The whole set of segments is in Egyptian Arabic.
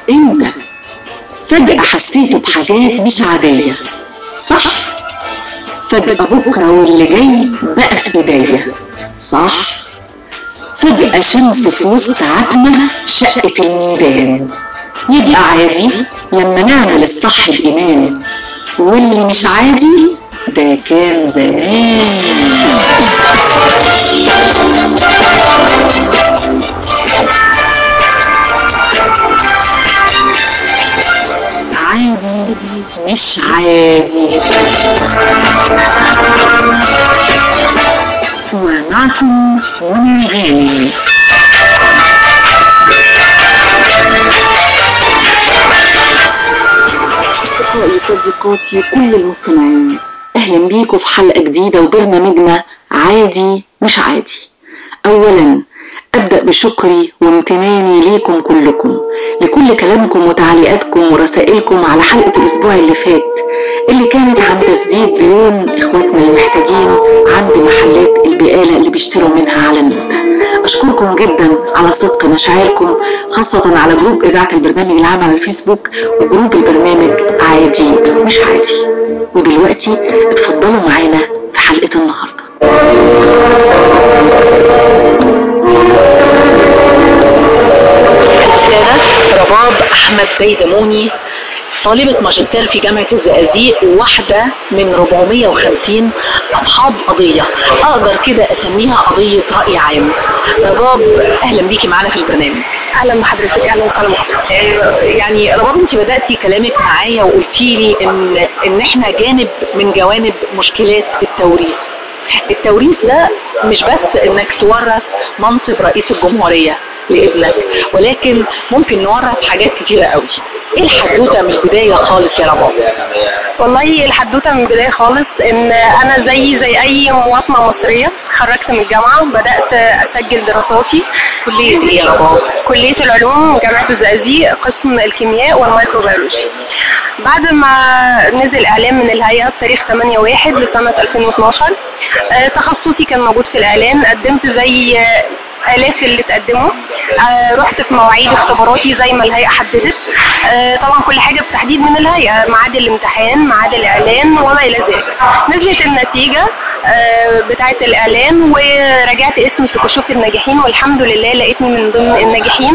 امتى فجأة حسيت بحاجات مش عادية صح فجأة بكرة واللي جاي بقى في ايديا صح فجأة شمس في وسط عتمة شقة الميدان يبقى عادي لما نعمل الصح بإيمان واللي مش عادي ده كان زمان عادي مش عادي ومعكم منى غانم أصدقائي صديقاتي كل المستمعين أهلا بيكم في حلقة جديدة وبرنامجنا عادي مش عادي أولا أبدأ بشكري وامتناني ليكم كلكم لكل كلامكم وتعليقاتكم ورسائلكم على حلقة الأسبوع اللي فات اللي كانت عن تسديد ديون إخواتنا المحتاجين عند محلات البقالة اللي بيشتروا منها على النت أشكركم جدا على صدق مشاعركم خاصة على جروب إذاعة البرنامج العام على الفيسبوك وجروب البرنامج عادي مش عادي ودلوقتي اتفضلوا معانا في حلقة النهاردة الأستاذة رباب أحمد ديدموني طالبة ماجستير في جامعة الزقازيق وواحدة من 450 أصحاب قضية أقدر كده أسميها قضية رأي عام رباب أهلا بيكي معانا في البرنامج اهلا بحضرتك اهلا وسهلا بحضرتك آه، يعني رباب انت بدأتي كلامك معايا وقلتي لي ان ان احنا جانب من جوانب مشكلات التوريث التوريث ده مش بس انك تورث منصب رئيس الجمهورية لابنك ولكن ممكن نورث حاجات كتيرة قوي ايه الحدوتة من البداية خالص يا رباب والله الحدوته من البدايه خالص ان انا زي زي اي مواطنه مصريه خرجت من الجامعه بدات اسجل دراساتي كلية ايه يا رباب كليه العلوم جامعه الزقازيق قسم الكيمياء والميكروبيولوجي بعد ما نزل اعلان من الهيئه بتاريخ 8 1 لسنه 2012 آه، تخصصي كان موجود في الاعلان قدمت زي آه، آلاف اللي تقدموا آه رحت في مواعيد اختباراتي زي ما الهيئة حددت آه طبعا كل حاجة بتحديد من الهيئة ميعاد الامتحان ميعاد الإعلان وما إلى ذلك نزلت النتيجة آه بتاعة الإعلان ورجعت اسمي في كشوف الناجحين والحمد لله لقيتني من ضمن الناجحين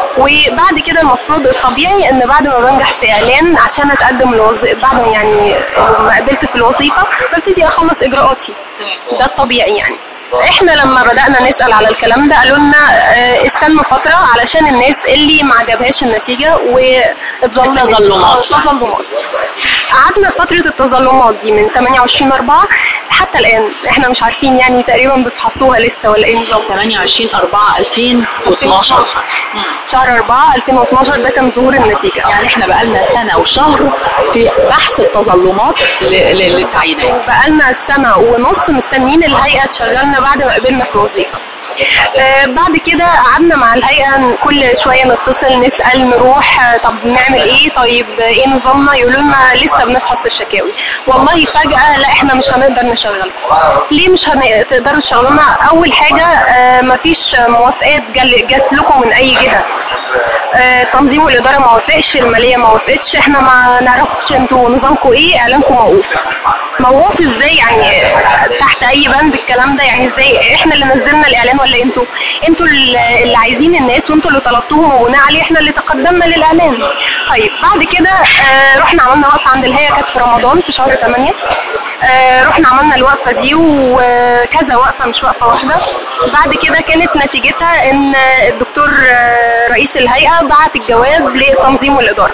وبعد كده المفروض الطبيعي ان بعد ما بنجح في اعلان عشان اتقدم الوظيفه بعد ما يعني ما قبلت في الوظيفه ببتدي اخلص اجراءاتي ده الطبيعي يعني احنا لما بدأنا نسأل على الكلام ده قالوا لنا اه، استنوا فترة علشان الناس اللي ما عجبهاش النتيجة واتظلمت تظلمات. تظلمات قعدنا فترة التظلمات دي من 28 4 حتى الآن احنا مش عارفين يعني تقريبا بيفحصوها لسه ولا ايه نظام 28 4 2012 مم. شهر 4 2012 ده كان ظهور النتيجة يعني احنا بقالنا سنة وشهر في بحث التظلمات ل- ل- للتعيينات بقالنا سنة ونص مستنيين الهيئة تشغلنا بعد ما قبلنا في الوظيفة آه، بعد كده قعدنا مع الهيئة كل شوية نتصل نسأل نروح آه، طب نعمل ايه طيب آه، ايه نظامنا يقولوا لنا لسه بنفحص الشكاوي والله فجأة لا احنا مش هنقدر نشغلكم ليه مش هتقدروا تشغلونا اول حاجة آه، مفيش موافقات جل- جات لكم من اي جهة آه، تنظيم والاداره ما وافقش الماليه ما وافقتش احنا ما نعرفش انتوا نظامكم ايه اعلانكم موقوف موقوف ازاي يعني تحت اي بند الكلام ده يعني ازاي احنا اللي نزلنا الاعلان ولا انتوا انتوا اللي اللي عايزين الناس وانتوا اللي طلبتوهم وبناء عليه احنا اللي تقدمنا للاعلان طيب بعد كده آه، رحنا عملنا وقفه عند الهيئه كانت في رمضان في شهر 8 آه، رحنا عملنا الوقفه دي وكذا وقفه مش وقفه واحده بعد كده كانت نتيجتها ان الدكتور آه، رئيس الهيئه بعت الجواب للتنظيم والاداره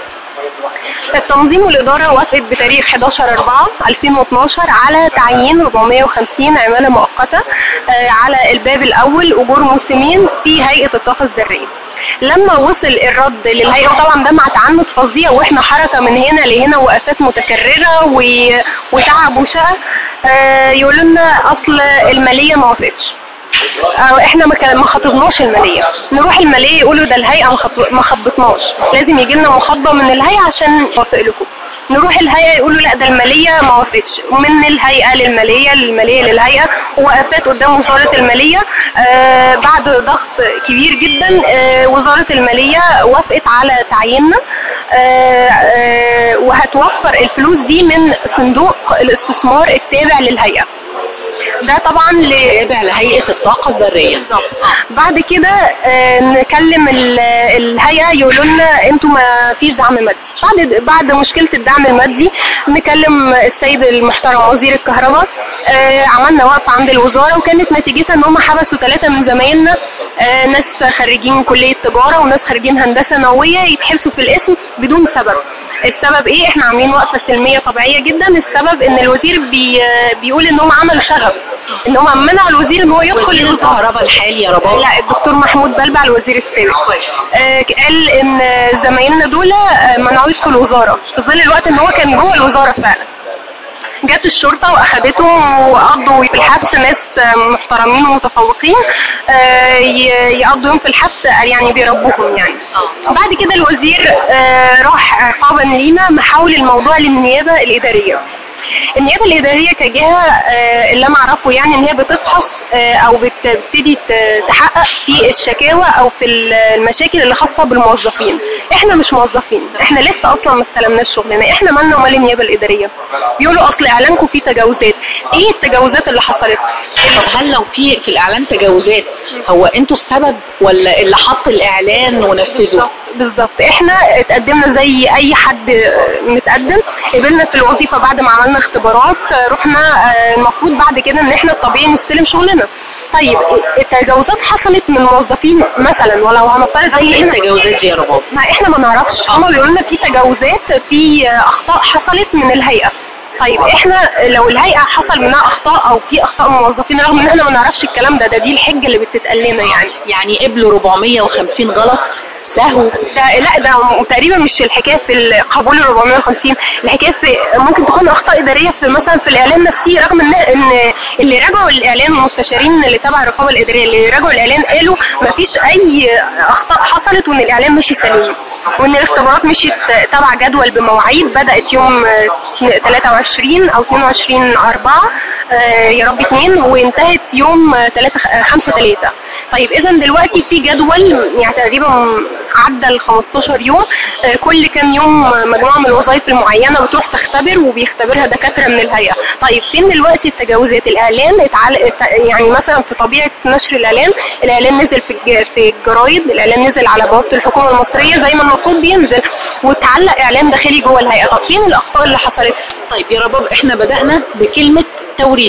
التنظيم والإدارة وافقت بتاريخ 11 4 2012 على تعيين 450 عمالة مؤقتة آه، على الباب الأول أجور موسمين في هيئة الطاقة الذرية لما وصل الرد للهيئة وطبعا ده مع تعنت فظيع واحنا حركة من هنا لهنا وقفات متكررة و... وتعب وشقى آه، يقولوا لنا أصل المالية ما وافقتش أو احنا ما كان- ما خاطبناش الماليه نروح الماليه يقولوا ده الهيئه ما خط- ما خبطناش لازم يجي لنا مخاطبه من الهيئه عشان نوافق لكم نروح الهيئه يقولوا لا ده الماليه ما وافقتش من الهيئه للماليه للماليه للهيئه وقفات قدام وزاره الماليه آه بعد ضغط كبير جدا آه وزاره الماليه وافقت على تعييننا آه آه وهتوفر الفلوس دي من صندوق الاستثمار التابع للهيئه ده طبعا ل... تابع لهيئه الطاقه الذريه بالظبط بعد كده آه، نكلم ال- الهيئه يقولوا لنا انتوا ما فيش دعم مادي بعد بعد مشكله الدعم المادي نكلم السيد المحترم وزير الكهرباء آه، عملنا وقفه عند الوزاره وكانت نتيجتها ان هم حبسوا ثلاثه من زمايلنا آه، ناس خريجين كليه تجاره وناس خريجين هندسه نوويه يتحبسوا في الاسم بدون سبب السبب ايه احنا عاملين وقفه سلميه طبيعيه جدا السبب ان الوزير بي بيقول ان هم عملوا شغب ان هم منعوا الوزير ان هو يدخل وزير الوزاره الكهرباء الحالي يا رباب لا الدكتور محمود بلبع الوزير السابق آه قال ان زمايلنا دول آه، منعوه يدخل الوزاره في ظل الوقت ان هو كان جوه الوزاره فعلا جت الشرطه واخدتهم وقضوا في الحبس ناس آه، محترمين ومتفوقين آه، ي- يقضوا يوم في الحبس آه، يعني بيربوهم يعني بعد كده الوزير آه، راح عقابا لينا محول الموضوع للنيابه الاداريه النيابه الاداريه كجهه آه، اللي انا اعرفه يعني ان هي بتفحص آه، او بت- بتبتدي ت- تحقق في الشكاوى او في ال- المشاكل اللي خاصه بالموظفين احنا مش موظفين احنا لسه اصلا ما استلمناش شغلنا احنا مالنا ومال النيابه الاداريه بيقولوا اصل اعلانكم فيه تجاوزات ايه التجاوزات اللي حصلت طب هل لو في في الاعلان تجاوزات هو انتوا السبب ولا اللي حط الاعلان ونفذه بالظبط بالظبط احنا اتقدمنا زي اي حد متقدم قبلنا في الوظيفه بعد ما عملنا اختبارات رحنا آه، المفروض بعد كده ان احنا الطبيعي نستلم شغلنا طيب التجاوزات حصلت من موظفين مثلا ولو هنفترض ايه زي إحنا- التجاوزات دي يا رباب ما احنا ما نعرفش هما بيقولوا لنا في تجاوزات في اخطاء حصلت من الهيئه طيب احنا لو الهيئه حصل منها اخطاء او في اخطاء من الموظفين رغم ان احنا ما نعرفش الكلام ده ده دي الحجه اللي بتتقال لنا يعني يعني قبلوا 450 غلط سهو ده لا ده تقريبا مش الحكايه في قبول ال 450 الحكايه في ممكن تكون اخطاء اداريه في مثلا في الاعلان نفسه رغم ان ان اللي راجعوا الاعلان المستشارين اللي تبع الرقابه الاداريه اللي راجعوا الاعلان قالوا ما فيش اي اخطاء حصلت وان الاعلان مشي سليم وان الاختبارات مشيت تبع جدول بمواعيد بدات يوم آه، 23 او 22 4 يا رب 2 وانتهت يوم 3 5 3 طيب اذا دلوقتي في جدول يعني تقريبا عدى ال 15 يوم آه، كل كام يوم مجموعه من الوظائف المعينه بتروح تختبر وبيختبرها دكاتره من الهيئه طيب فين دلوقتي التجاوزات الاعلان اتعل... ات- يعني مثلا في طبيعه نشر الاعلان الاعلان نزل في الج... في الجرايد الاعلان نزل على بوابه الحكومه المصريه زي ما المفروض بينزل واتعلق اعلان داخلي جوه الهيئه طب فين الاخطاء اللي حصلت طيب يا رباب احنا بدأنا بكلمة توريث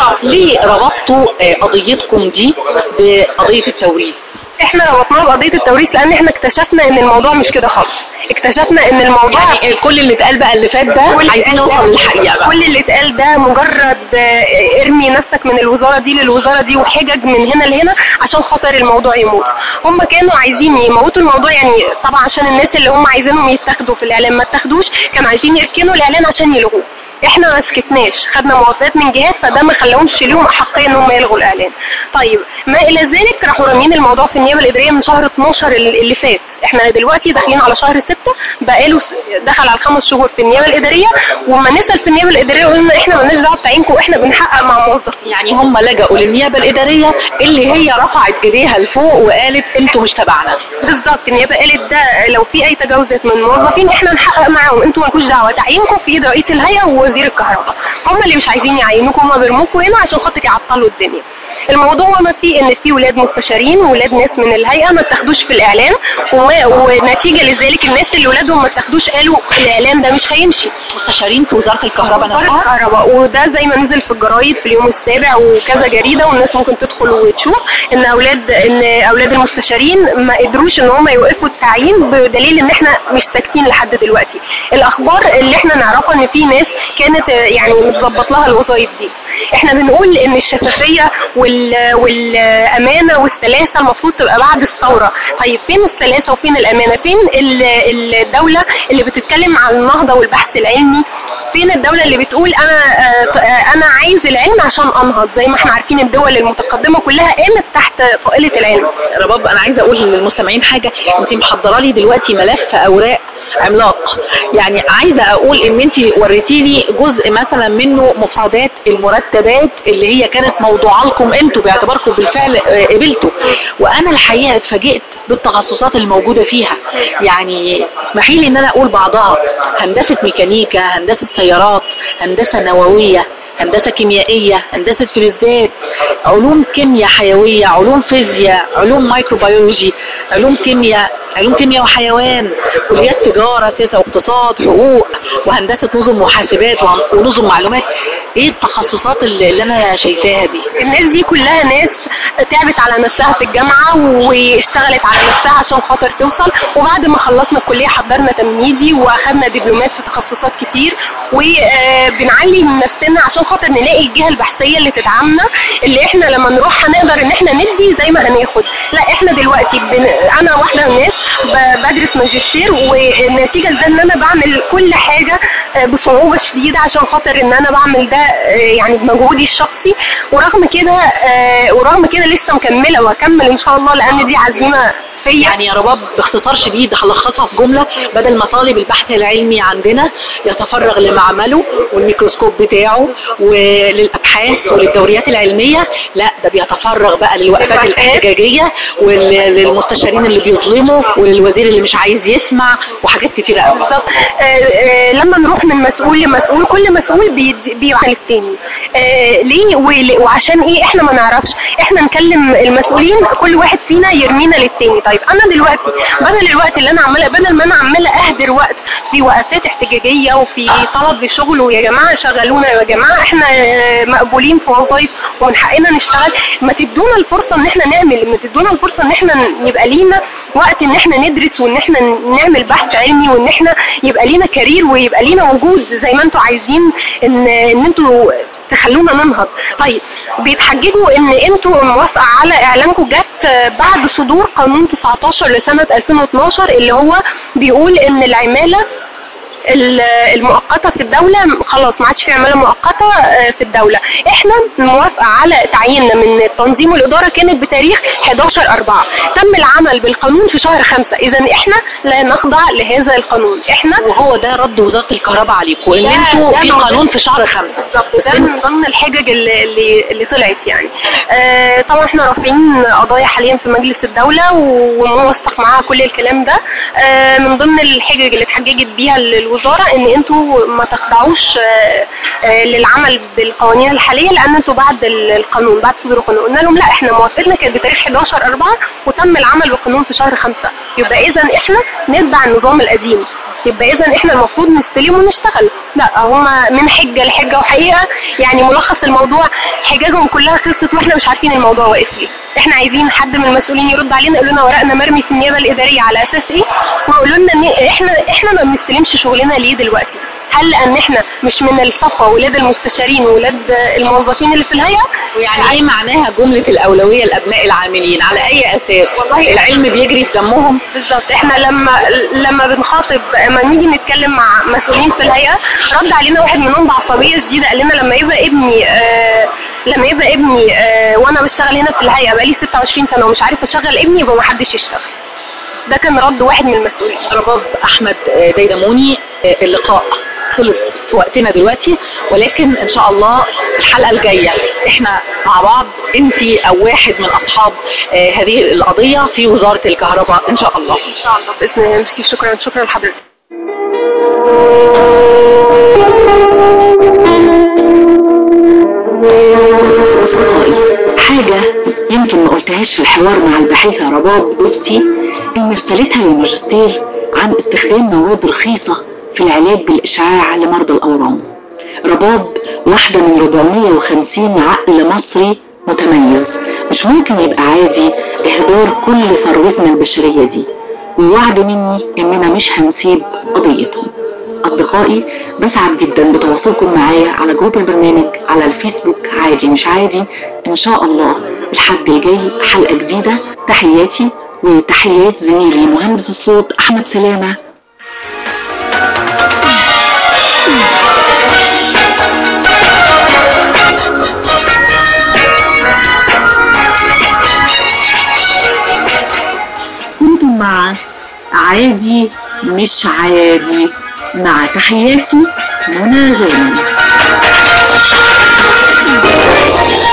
ليه ربطتوا آه، قضيتكم دي بقضية التوريث احنا ربطناها بقضيه التوريث لان احنا اكتشفنا ان الموضوع مش كده خالص اكتشفنا ان الموضوع يعني كل اللي اتقال بقى اللي فات ده كل عايزين اللي نوصل اتقال- للحقيقة بقى كل اللي اتقال ده مجرد آه، ارمي نفسك من الوزاره دي للوزاره دي وحجج من هنا لهنا عشان خاطر الموضوع يموت هم كانوا عايزين يموتوا الموضوع يعني طبعا عشان الناس اللي هم عايزينهم يتاخدوا في الاعلان ما اتاخدوش كانوا عايزين يركنوا الاعلان عشان يلغوه احنا ما سكتناش خدنا موافقات من جهات فده ما خلاهمش ليهم احقيه ان هم يلغوا الاعلان طيب ما الى ذلك راحوا رامين الموضوع في النيابه الاداريه من شهر 12 اللي فات احنا دلوقتي داخلين على شهر 6 بقاله س- دخل على خمس شهور في النيابه الاداريه وما نسال في النيابه الاداريه قلنا احنا مالناش دعوه بتعيينكم احنا بنحقق مع موظفين يعني هم لجأوا للنيابة الإدارية اللي هي رفعت إيديها لفوق وقالت انتوا مش تبعنا بالظبط النيابه قالت ده لو في اي تجاوزات من الموظفين احنا نحقق معاهم انتوا مالكوش دعوه تعيينكم في ايد رئيس الهيئه ووزير الكهرباء هم اللي مش عايزين يعينوكم هم بيرموكوا هنا عشان خاطر يعطلوا الدنيا الموضوع ما فيه ان في ولاد مستشارين وولاد ناس من الهيئه ما اتاخدوش في الاعلان و- ونتيجه لذلك الناس اللي ولادهم ما اتاخدوش قالوا الاعلان ده مش هيمشي مستشارين في وزارة الكهرباء وزارة نفسها الكهرباء وده زي ما نزل في الجرايد في اليوم السابع وكذا جريده والناس ممكن تدخل وتشوف ان اولاد ان اولاد المستشارين ما قدروش ان هم يوقفوا التعيين بدليل ان احنا مش ساكتين لحد دلوقتي الاخبار اللي احنا نعرفها ان في ناس كانت آه، يعني متظبط لها الوظائف دي احنا بنقول ان الشفافيه وال... والامانه والسلاسه المفروض تبقى بعد الثوره طيب فين السلاسه وفين الامانه فين ال- الدوله اللي بتتكلم عن النهضه والبحث العلمي فين الدوله اللي بتقول انا آه، ط- آه، انا عايز العلم عشان انهض زي ما احنا عارفين الدول المتقدمه كلها قامت تحت طائله العلم رباب انا عايزه اقول للمستمعين حاجه انت محضره لي دلوقتي ملف اوراق عملاق يعني عايزه اقول ان انت وريتيني جزء مثلا منه مفردات المرتبات اللي هي كانت موضوعه لكم انتوا باعتباركم بالفعل آه، قبلتوا وانا الحقيقه اتفاجئت بالتخصصات الموجوده فيها يعني اسمحي لي ان انا اقول بعضها هندسه ميكانيكا هندسه سيارات هندسه نوويه هندسة كيميائية هندسة فلزات علوم كيمياء حيوية علوم فيزياء علوم مايكروبيولوجي علوم كيمياء علوم كيمياء وحيوان كليات تجارة سياسة واقتصاد حقوق وهندسة نظم محاسبات وعن- ونظم معلومات ايه التخصصات اللي, اللي انا شايفاها دي الناس دي كلها ناس تعبت على نفسها في الجامعة واشتغلت على نفسها عشان خاطر توصل وبعد ما خلصنا الكلية حضرنا تمهيدي واخدنا دبلومات في تخصصات كتير وبنعلي من نفسنا عشان خاطر نلاقي الجهة البحثية اللي تدعمنا اللي احنا لما نروح هنقدر ان احنا ندي زي ما هناخد لا احنا دلوقتي بن... انا واحدة من الناس ب- بدرس ماجستير والنتيجة لده ان انا بعمل كل حاجة آه، بصعوبة شديدة عشان خاطر ان انا بعمل ده آه، يعني بمجهودي الشخصي ورغم كده آه، ورغم كده لسه مكملة وهكمل ان شاء الله لان دي عزيمة فيا يعني يا رباب باختصار شديد هلخصها في جملة بدل ما طالب البحث العلمي عندنا يتفرغ لمعمله والميكروسكوب بتاعه وللأبحاث وللدوريات العلمية لا ده بيتفرغ بقى للوقفات الاحتجاجية وللمستشارين اللي بيظلموا وللوزير اللي مش عايز يسمع وحاجات كتيرة قوي بالظبط آه، آه، لما نروح من مسؤول لمسؤول كل مسؤول بيد- بيعمل التاني آه، ليه ول- وعشان ايه احنا ما نعرفش احنا نكلم المسؤولين كل واحد فينا يرمينا للتاني طيب انا دلوقتي بدل الوقت اللي انا عماله بدل ما انا عماله اهدر وقت في وقفات احتجاجيه وفي طلب شغل ويا جماعه شغلونا يا جماعه احنا آه، مقبولين في وظائف ومن حقنا نشتغل ما تدونا الفرصه ان احنا نعمل ما تدونا الفرصه ان احنا يبقى لينا وقت ان احنا ندرس وان احنا نعمل بحث علمي وان احنا يبقى لينا كارير ويبقى لينا وجود زي ما انتوا عايزين ان ان انتوا تخلونا ننهض طيب بيتحججوا ان انتوا موافقه على اعلانكم جت بعد صدور قانون 19 لسنه 2012 اللي هو بيقول ان العماله ال- المؤقته في الدوله خلاص ما عادش في عماله مؤقته آه، في الدوله احنا موافقه على تعييننا من التنظيم والاداره كانت بتاريخ 11 4 تم العمل بالقانون في شهر 5 اذا احنا لا نخضع لهذا القانون احنا وهو ده رد وزارة الكهرباء عليكم ان ده- انتوا ده في موضوع. قانون في شهر خمسة بالظبط ده من ضمن الحجج اللي اللي, اللي طلعت يعني آه طبعا احنا رافعين قضايا حاليا في مجلس الدوله وموثق معاها كل الكلام ده آه من ضمن الحجج اللي اتحججت بيها الوزاره ان انتوا ما تخضعوش آه آه للعمل بالقوانين الحاليه لان انتوا بعد ال- القانون بعد صدور القانون قلنا لهم لا احنا موافقتنا كانت بتاريخ 11 4 وتم العمل بالقانون في شهر 5 يبقى اذا احنا نتبع النظام القديم يبقى اذا احنا المفروض نستلم ونشتغل لا هما من حجه لحجه وحقيقه يعني ملخص الموضوع حجاجهم كلها خلصت واحنا مش عارفين الموضوع واقف ليه احنا عايزين حد من المسؤولين يرد علينا يقول لنا ورقنا مرمي في النيابه الاداريه على اساس ايه ويقولوا لنا ان احنا احنا ما بنستلمش شغلنا ليه دلوقتي هل لان احنا مش من الصفوه ولاد المستشارين ولاد الموظفين اللي في الهيئه ويعني ايه معناها جملة الأولوية لأبناء العاملين على أي أساس والله العلم بيجري في دمهم بالظبط احنا لما لما بنخاطب لما نيجي نتكلم مع مسؤولين في الهيئه رد علينا واحد منهم بعصبيه شديده قال لنا لما يبقى ابني آه لما يبقى ابني آه وانا بشتغل هنا في الهيئه بقالي 26 سنه ومش عارف اشغل ابني يبقى ما حدش يشتغل ده كان رد واحد من المسؤولين رباب أحمد آه، ديدموني آه، اللقاء خلص في وقتنا دلوقتي ولكن ان شاء الله الحلقه الجايه احنا مع بعض انت او واحد من اصحاب آه، هذه القضيه في وزاره الكهرباء ان شاء الله ان شاء الله باذن الله ميرسي شكرا شكرا لحضرتك أصدقائي حاجة يمكن ما قلتهاش في الحوار مع الباحثة رباب لطفي إن رسالتها للماجستير عن استخدام مواد رخيصة في العلاج بالإشعاع لمرضى الأورام رباب واحدة من 450 عقل مصري متميز مش ممكن يبقى عادي إهدار كل ثروتنا البشرية دي ووعد مني إننا مش هنسيب قضيتهم أصدقائي بسعد جدا بتواصلكم معايا على جروب البرنامج على الفيسبوك عادي مش عادي إن شاء الله الحد الجاي حلقة جديدة تحياتي وتحيات زميلي مهندس الصوت أحمد سلامة كنتم مع عادي مش عادي مع تحياتي منى غانم